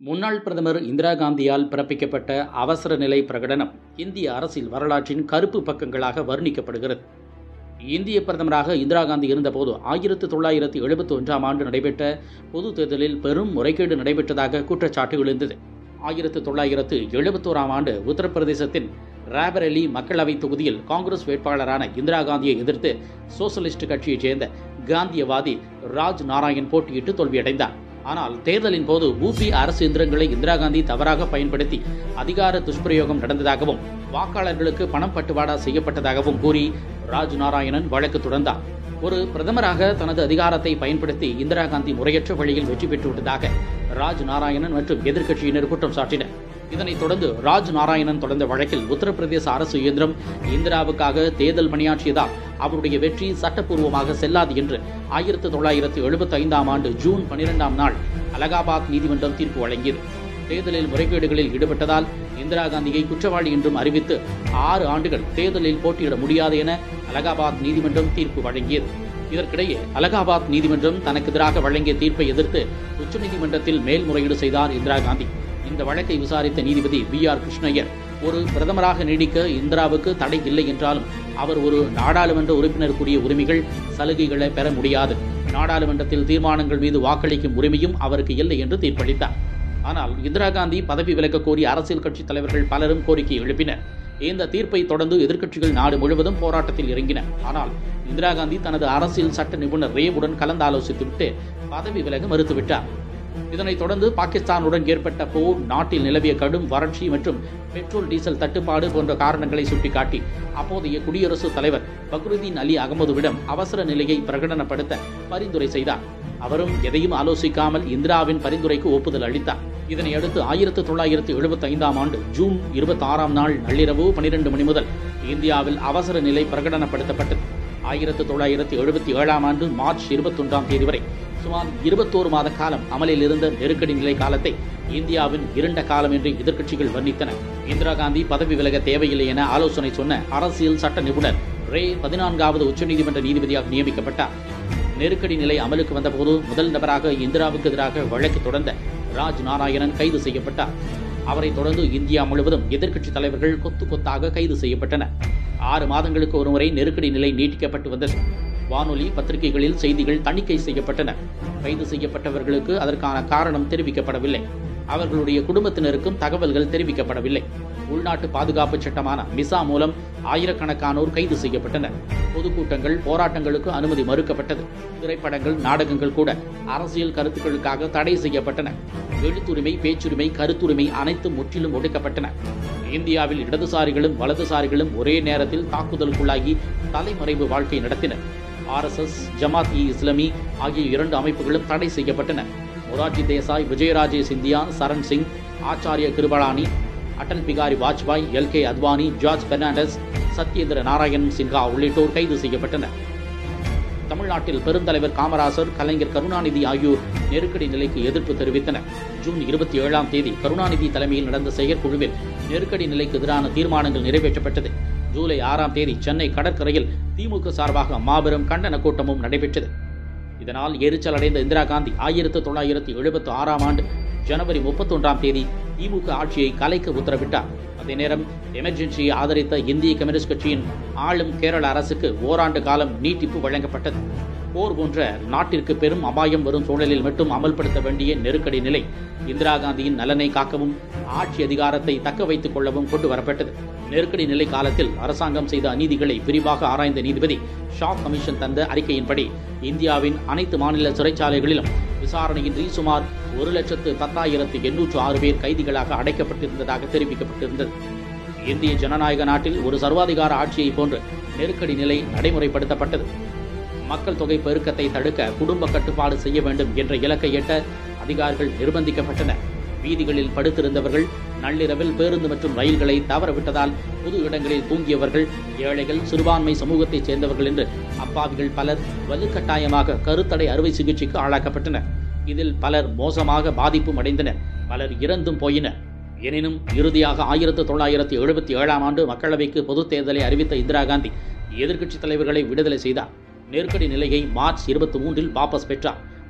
முன்னாள் பிரதமர் இந்திரா காந்தியால் பிறப்பிக்கப்பட்ட அவசர நிலை பிரகடனம் இந்திய அரசியல் வரலாற்றின் கருப்பு பக்கங்களாக வர்ணிக்கப்படுகிறது இந்திய பிரதமராக இந்திரா காந்தி இருந்தபோது ஆயிரத்து தொள்ளாயிரத்து எழுபத்தி ஒன்றாம் ஆண்டு நடைபெற்ற பொது தேர்தலில் பெரும் முறைகேடு நடைபெற்றதாக குற்றச்சாட்டு எழுந்தது ஆயிரத்து தொள்ளாயிரத்து எழுபத்தோராம் ஆண்டு உத்தரப்பிரதேசத்தின் ராபரேலி மக்களவைத் தொகுதியில் காங்கிரஸ் வேட்பாளரான இந்திரா காந்தியை எதிர்த்து சோசலிஸ்ட் கட்சியைச் சேர்ந்த காந்தியவாதி ராஜ் நாராயண் போட்டியிட்டு தோல்வியடைந்தார் ஆனால் தேர்தலின் போது ஊபி அரசு இயந்திரங்களை இந்திரா காந்தி தவறாக பயன்படுத்தி அதிகார துஷ்பிரயோகம் நடந்ததாகவும் வாக்காளர்களுக்கு பணம் பட்டுவாடா செய்யப்பட்டதாகவும் கூறி ராஜ் நாராயணன் வழக்கு தொடர்ந்தார் ஒரு பிரதமராக தனது அதிகாரத்தை பயன்படுத்தி இந்திரா காந்தி முறையற்ற வழியில் வெற்றி பெற்றுவிட்டதாக ராஜ் நாராயணன் மற்றும் எதிர்க்கட்சியினர் குற்றம் சாட்டினர் இதனைத் தொடர்ந்து ராஜ் நாராயணன் தொடர்ந்த வழக்கில் உத்தரப்பிரதேச அரசு இயந்திரம் இந்திராவுக்காக தேர்தல் பணியாற்றியதால் அவருடைய வெற்றி சட்டப்பூர்வமாக செல்லாது என்று ஆயிரத்து தொள்ளாயிரத்து எழுபத்தி ஐந்தாம் ஆண்டு ஜூன் பனிரெண்டாம் நாள் அலகாபாத் நீதிமன்றம் தீர்ப்பு வழங்கியது தேர்தலில் முறைகேடுகளில் ஈடுபட்டதால் இந்திரா காந்தியை குற்றவாளி என்றும் அறிவித்து ஆறு ஆண்டுகள் தேர்தலில் போட்டியிட முடியாது என அலகாபாத் நீதிமன்றம் தீர்ப்பு வழங்கியது இதற்கிடையே அலகாபாத் நீதிமன்றம் தனக்கு எதிராக வழங்கிய தீர்ப்பை எதிர்த்து உச்சநீதிமன்றத்தில் மேல்முறையீடு செய்தார் இந்திரா காந்தி இந்த வழக்கை விசாரித்த நீதிபதி பி ஆர் கிருஷ்ணய்யர் ஒரு பிரதமராக நீடிக்க இந்திராவுக்கு தடை இல்லை என்றாலும் அவர் ஒரு நாடாளுமன்ற உறுப்பினருக்குரிய உரிமைகள் சலுகைகளை பெற முடியாது நாடாளுமன்றத்தில் தீர்மானங்கள் மீது வாக்களிக்கும் உரிமையும் அவருக்கு இல்லை என்று தீர்ப்பளித்தார் ஆனால் இந்திரா காந்தி பதவி விலக கோரி அரசியல் கட்சித் தலைவர்கள் பலரும் கோரிக்கை எழுப்பினர் இந்த தீர்ப்பை தொடர்ந்து எதிர்க்கட்சிகள் நாடு முழுவதும் போராட்டத்தில் இறங்கின ஆனால் இந்திரா காந்தி தனது அரசியல் சட்ட நிபுணர் ரேவுடன் கலந்தாலோசித்துவிட்டு பதவி விலக மறுத்துவிட்டார் இதனைத் தொடர்ந்து பாகிஸ்தானுடன் ஏற்பட்ட போர் நாட்டில் நிலவிய கடும் வறட்சி மற்றும் பெட்ரோல் டீசல் தட்டுப்பாடு போன்ற காரணங்களை சுட்டிக்காட்டி அப்போதைய குடியரசுத் தலைவர் பக்ருதீன் அலி அகமதுவிடம் அவசர நிலையை பிரகடனப்படுத்த பரிந்துரை செய்தார் அவரும் எதையும் ஆலோசிக்காமல் இந்திராவின் பரிந்துரைக்கு ஒப்புதல் அளித்தார் இதனையடுத்து ஆயிரத்து தொள்ளாயிரத்து எழுபத்தி ஐந்தாம் ஆண்டு ஜூன் இருபத்தி ஆறாம் நாள் நள்ளிரவு பனிரெண்டு மணி முதல் இந்தியாவில் அவசர நிலை பிரகடனப்படுத்தப்பட்டது ஆயிரத்து தொள்ளாயிரத்து எழுபத்தி ஏழாம் ஆண்டு மார்ச் இருபத்தொன்றாம் தேதி வரை சுமார் இருபத்தோரு மாத காலம் அமலில் இருந்த நெருக்கடி நிலை காலத்தை இந்தியாவின் இருண்ட காலம் என்று எதிர்க்கட்சிகள் வர்ணித்தன இந்திரா காந்தி பதவி விலக தேவையில்லை என ஆலோசனை சொன்ன அரசியல் சட்ட நிபுணர் ரே பதினான்காவது உச்சநீதிமன்ற நீதிபதியாக நியமிக்கப்பட்டார் நெருக்கடி நிலை அமலுக்கு வந்தபோது முதல் நபராக இந்திராவுக்கு எதிராக வழக்கு தொடர்ந்த ராஜ் நாராயணன் கைது செய்யப்பட்டார் அவரை தொடர்ந்து இந்தியா முழுவதும் எதிர்க்கட்சித் தலைவர்கள் கொத்து கொத்தாக கைது செய்யப்பட்டனர் ஆறு மாதங்களுக்கு ஒருமுறை நெருக்கடி நிலை நீட்டிக்கப்பட்டு வந்தது வானொலி பத்திரிகைகளில் செய்திகள் தணிக்கை செய்யப்பட்டன கைது செய்யப்பட்டவர்களுக்கு அதற்கான காரணம் தெரிவிக்கப்படவில்லை அவர்களுடைய குடும்பத்தினருக்கும் தகவல்கள் தெரிவிக்கப்படவில்லை உள்நாட்டு பாதுகாப்பு சட்டமான மிசா மூலம் ஆயிரக்கணக்கானோர் கைது செய்யப்பட்டனர் பொதுக்கூட்டங்கள் போராட்டங்களுக்கு அனுமதி மறுக்கப்பட்டது திரைப்படங்கள் நாடகங்கள் கூட அரசியல் கருத்துக்களுக்காக தடை செய்யப்பட்டன எழுத்துரிமை பேச்சுரிமை கருத்துரிமை அனைத்தும் முற்றிலும் ஒடுக்கப்பட்டன இந்தியாவில் இடதுசாரிகளும் வலதுசாரிகளும் ஒரே நேரத்தில் தாக்குதலுக்குள்ளாகி தலைமறைவு வாழ்க்கை நடத்தினர் ஆர்எஸ்எஸ் ஜமாத் இ இஸ்லாமி ஆகிய இரண்டு அமைப்புகளும் தடை செய்யப்பட்டன மொரார்ஜி தேசாய் விஜயராஜே சிந்தியா சரண் சிங் ஆச்சாரிய கிருபலானி அடல் பிகாரி வாஜ்பாய் எல் கே அத்வானி ஜார்ஜ் பெர்னாண்டஸ் சத்யேந்திர நாராயண் சின்ஹா உள்ளிட்டோர் கைது செய்யப்பட்டனர் தமிழ்நாட்டில் பெருந்தலைவர் காமராசர் கலைஞர் கருணாநிதி ஆகியோர் நெருக்கடி நிலைக்கு எதிர்ப்பு தெரிவித்தனர் ஜூன் இருபத்தி ஏழாம் தேதி கருணாநிதி தலைமையில் நடந்த செயற்குழுவில் நெருக்கடி நிலைக்கு எதிரான தீர்மானங்கள் நிறைவேற்றப்பட்டது ஜூலை ஆறாம் தேதி சென்னை கடற்கரையில் திமுக சார்பாக மாபெரும் கண்டன கூட்டமும் நடைபெற்றது இதனால் எரிச்சல் அடைந்த இந்திரா காந்தி ஆயிரத்து தொள்ளாயிரத்து எழுபத்தி ஆறாம் ஆண்டு ஜனவரி முப்பத்தொன்றாம் தேதி திமுக ஆட்சியை கலைக்க உத்தரவிட்டார் அதே நேரம் எமர்ஜென்சியை ஆதரித்த இந்திய கம்யூனிஸ்ட் கட்சியின் ஆளும் கேரள அரசுக்கு ஓராண்டு காலம் நீட்டிப்பு வழங்கப்பட்டது போர் போன்ற நாட்டிற்கு பெரும் அபாயம் வரும் சூழலில் மட்டும் அமல்படுத்த வேண்டிய நெருக்கடி நிலை இந்திரா காந்தியின் நலனை காக்கவும் ஆட்சி அதிகாரத்தை தக்க வைத்துக் கொள்ளவும் கொண்டு வரப்பட்டது நெருக்கடி நிலை காலத்தில் அரசாங்கம் செய்த அநீதிகளை விரிவாக ஆராய்ந்த நீதிபதி ஷா கமிஷன் தந்த அறிக்கையின்படி இந்தியாவின் அனைத்து மாநில சிறைச்சாலைகளிலும் விசாரணையின்றி சுமார் ஒரு லட்சத்து பத்தாயிரத்து எண்ணூற்று ஆறு பேர் கைதிகளாக அடைக்கப்பட்டிருந்ததாக தெரிவிக்கப்பட்டிருந்தது இந்திய ஜனநாயக நாட்டில் ஒரு சர்வாதிகார ஆட்சியை போன்று நெருக்கடி நிலை நடைமுறைப்படுத்தப்பட்டது மக்கள் தொகை பெருக்கத்தை தடுக்க குடும்ப கட்டுப்பாடு செய்ய வேண்டும் என்ற இலக்கை எட்ட அதிகாரிகள் நிர்பந்திக்கப்பட்டனர் வீதிகளில் படுத்திருந்தவர்கள் நள்ளிரவில் பேருந்து மற்றும் ரயில்களை தவறவிட்டதால் பொது இடங்களில் தூங்கியவர்கள் ஏழைகள் சிறுபான்மை சமூகத்தைச் சேர்ந்தவர்கள் என்று அப்பாவிகள் பலர் வலுக்கட்டாயமாக கருத்தடை அறுவை சிகிச்சைக்கு ஆளாக்கப்பட்டனர் இதில் பலர் மோசமாக பாதிப்பும் அடைந்தனர் பலர் இறந்தும் போயினர் எனினும் இறுதியாக ஆயிரத்து தொள்ளாயிரத்து எழுபத்தி ஏழாம் ஆண்டு மக்களவைக்கு பொதுத் தேர்தலை அறிவித்த இந்திரா காந்தி எதிர்க்கட்சித் தலைவர்களை விடுதலை செய்தார் நெருக்கடி நிலையை மார்ச் இருபத்தி மூன்றில் வாபஸ் பெற்றார்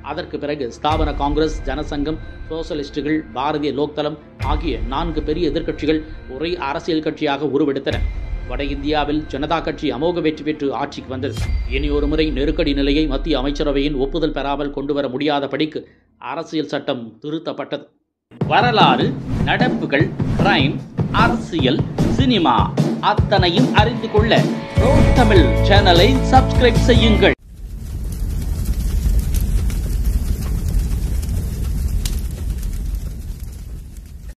அதற்கு பிறகு ஸ்தாபன காங்கிரஸ் ஜனசங்கம் சோசலிஸ்டுகள் பாரதிய லோக்தளம் ஆகிய நான்கு பெரிய எதிர்க்கட்சிகள் ஒரே அரசியல் கட்சியாக உருவெடுத்தன வட இந்தியாவில் ஜனதா கட்சி அமோக வெற்றி பெற்று ஆட்சிக்கு வந்தது இனி ஒரு முறை நெருக்கடி நிலையை மத்திய அமைச்சரவையின் ஒப்புதல் பெறாமல் கொண்டு வர முடியாதபடிக்கு அரசியல் சட்டம் திருத்தப்பட்டது வரலாறு நடப்புகள் கிரைம் அரசியல் சினிமா அத்தனையும் அறிந்து கொள்ள தமிழ் சேனலை சப்ஸ்கிரைப் செய்யுங்கள்